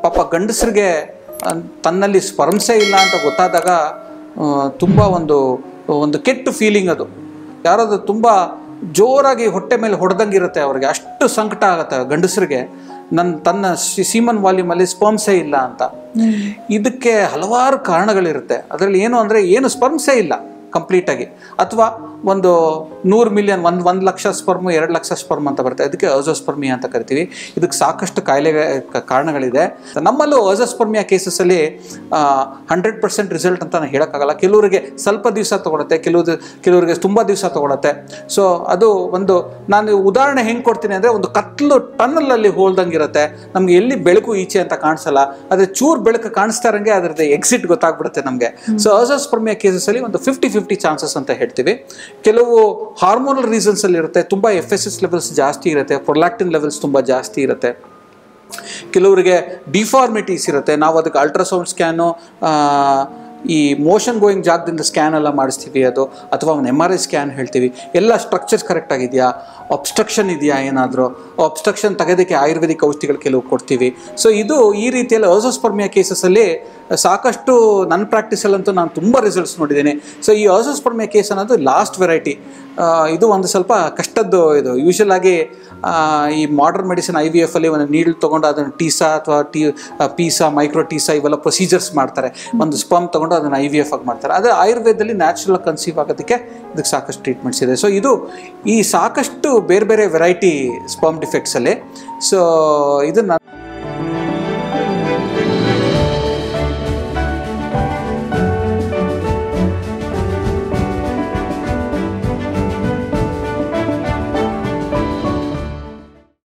ಪಾಪ ಗಂಡಸರಿಗೆ ತನ್ನಲ್ಲಿ ಸ್ಪರ್ಮ್ಸೇ ಇಲ್ಲ ಅಂತ ಗೊತ್ತಾದಾಗ ತುಂಬ ಒಂದು ಒಂದು ಕೆಟ್ಟ ಫೀಲಿಂಗ್ ಅದು ಯಾರಾದ್ರೂ ತುಂಬ ಜೋರಾಗಿ ಹೊಟ್ಟೆ ಮೇಲೆ ಹೊಡೆದಂಗೆ ಇರುತ್ತೆ ಅವ್ರಿಗೆ ಅಷ್ಟು ಸಂಕಟ ಆಗುತ್ತೆ ಗಂಡಸರಿಗೆ ನನ್ನ ತನ್ನ ಸೀಮನ್ ವಾಲ್ಯೂಮಲ್ಲಿ ಸ್ಪರ್ಮ್ಸೇ ಇಲ್ಲ ಅಂತ ಇದಕ್ಕೆ ಹಲವಾರು ಕಾರಣಗಳಿರುತ್ತೆ ಅದರಲ್ಲಿ ಏನು ಅಂದರೆ ಏನು ಸ್ಪರ್ಮ್ಸೇ ಇಲ್ಲ ಕಂಪ್ಲೀಟಾಗಿ ಅಥವಾ ಒಂದು ನೂರು ಮಿಲಿಯನ್ ಒಂದು ಒಂದು ಲಕ್ಷ ಸ್ಪರ್ಮು ಎರಡು ಲಕ್ಷ ಸ್ಪರ್ಮ್ ಅಂತ ಬರುತ್ತೆ ಅದಕ್ಕೆ ಅಜೋಸ್ಪರ್ಮಿ ಅಂತ ಕರಿತೀವಿ ಇದಕ್ಕೆ ಸಾಕಷ್ಟು ಕಾಯಿಲೆ ಕಾರಣಗಳಿದೆ ನಮ್ಮಲ್ಲೂ ಅಜೋಸ್ಪರ್ಮಿಯಾ ಕೇಸಸಲ್ಲಿ ಹಂಡ್ರೆಡ್ ಪರ್ಸೆಂಟ್ ರಿಸಲ್ಟ್ ಅಂತ ನಾನು ಹೇಳೋಕ್ಕಾಗಲ್ಲ ಕೆಲವರಿಗೆ ಸ್ವಲ್ಪ ದಿವಸ ತೊಗೊಳುತ್ತೆ ಕೆಲವು ಕೆಲವರಿಗೆ ತುಂಬ ದಿವಸ ತೊಗೊಳುತ್ತೆ ಸೊ ಅದು ಒಂದು ನಾನು ಉದಾಹರಣೆ ಹೆಂಗೆ ಕೊಡ್ತೀನಿ ಅಂದರೆ ಒಂದು ಕತ್ಲು ಟನ್ನಲಲ್ಲಿ ಹೋಲ್ದಂಗೆ ಇರುತ್ತೆ ನಮ್ಗೆ ಎಲ್ಲಿ ಬೆಳಕು ಈಚೆ ಅಂತ ಕಾಣಿಸಲ್ಲ ಆದರೆ ಚೂರು ಬೆಳಕು ಕಾಣಿಸ್ತಾ ಇರಂಗೆ ಅದರದ್ದು ಎಕ್ಸಿಟ್ ಗೊತ್ತಾಗ್ಬಿಡುತ್ತೆ ನಮಗೆ ಸೊ ಅಜೋಸ್ಪರ್ಮಿಯಾ ಕೇಸಸಲ್ಲಿ ಒಂದು ಫಿಫ್ಟಿ ಫಿಫ್ಟಿ ಚಾನ್ಸಸ್ ಅಂತ ಹೇಳ್ತೀವಿ ಕೆಲವು ಹಾರ್ಮೋನಲ್ ರೀಸನ್ಸ್ ಅಲ್ಲಿ ಇರುತ್ತೆ ತುಂಬ ಎಫ್ ಎಸ್ ಎಸ್ ಲೆವೆಲ್ಸ್ ಜಾಸ್ತಿ ಇರುತ್ತೆ ಪ್ರೊಲ್ಯಾಕ್ಟಿನ್ ಲೆವೆಲ್ಸ್ ತುಂಬ ಜಾಸ್ತಿ ಇರುತ್ತೆ ಕೆಲವರಿಗೆ ಡಿಫಾರ್ಮಿಟೀಸ್ ಇರುತ್ತೆ ನಾವು ಅದಕ್ಕೆ ಅಲ್ಟ್ರಾಸೌಂಡ್ ಸ್ಕ್ಯಾನು ಈ ಮೋಷನ್ ಗೋಯಿಂಗ್ ಜಾಗದಿಂದ ಸ್ಕ್ಯಾನ್ ಎಲ್ಲ ಮಾಡಿಸ್ತೀವಿ ಅದು ಅಥವಾ ಒಂದು ಎಮ್ ಆರ್ ಐ ಸ್ಕ್ಯಾನ್ ಹೇಳ್ತೀವಿ ಎಲ್ಲ ಸ್ಟ್ರಕ್ಚರ್ಸ್ ಕರೆಕ್ಟ್ ಆಗಿದೆಯಾ ಅಬ್ಸ್ಟ್ರಕ್ಷನ್ ಇದೆಯಾ ಏನಾದರೂ ಅಬ್ಸ್ಟ್ರಕ್ಷನ್ ತೆಗೆದಕ್ಕೆ ಆಯುರ್ವೇದಿಕ್ ಔಷಧಿಗಳು ಕೆಲವು ಕೊಡ್ತೀವಿ ಸೊ ಇದು ಈ ರೀತಿಯಲ್ಲಿ ಓಸೋಸ್ಪರ್ಮಿಯಾ ಕೇಸಸಲ್ಲಿ ಸಾಕಷ್ಟು ನನ್ನ ಪ್ರಾಕ್ಟೀಸಲ್ಲಂತೂ ನಾನು ತುಂಬ ರಿಸಲ್ಟ್ಸ್ ನೋಡಿದ್ದೀನಿ ಸೊ ಈ ಓಸೋಸ್ಪರ್ಮಿಯಾ ಕೇಸ್ ಅನ್ನೋದು ಲಾಸ್ಟ್ ವೆರೈಟಿ ಇದು ಒಂದು ಸ್ವಲ್ಪ ಕಷ್ಟದ್ದು ಇದು ಯೂಶಲ್ ಆಗಿ ಆ, ಈ modern medicine I V F ಅಲ್ಲಿ ಒಂದು ನೀಡಲ್ ತೊಗೊಂಡು ಅದನ್ನು ಟೀಸಾ ಅಥವಾ ಟಿ ಪೀಸಾ ಮೈಕ್ರೋ ಟೀಸಾ ಇವೆಲ್ಲ ಪ್ರೊಸೀಜರ್ಸ್ ಮಾಡ್ತಾರೆ ಒಂದು ಸ್ಪಮ್ ತೊಗೊಂಡು ಅದನ್ನು ಐ ವಿ ಎಫ್ ಆಗಿ ಮಾಡ್ತಾರೆ ಅದೇ ಆಯುರ್ವೇದದಲ್ಲಿ ನ್ಯಾಚುರಲ್ ಕನ್ಸೀವ್ ಆಗೋದಕ್ಕೆ ಇದಕ್ಕೆ ಸಾಕಷ್ಟು ಟ್ರೀಟ್ಮೆಂಟ್ಸ್ ಇದೆ ಸೊ ಇದು ಈ ಸಾಕಷ್ಟು ಬೇರೆ ಬೇರೆ ವೆರೈಟಿ ಸ್ಪಮ್ ಡಿಫೆಕ್ಟ್ಸಲ್ಲಿ ಸೊ ಇದನ್ನು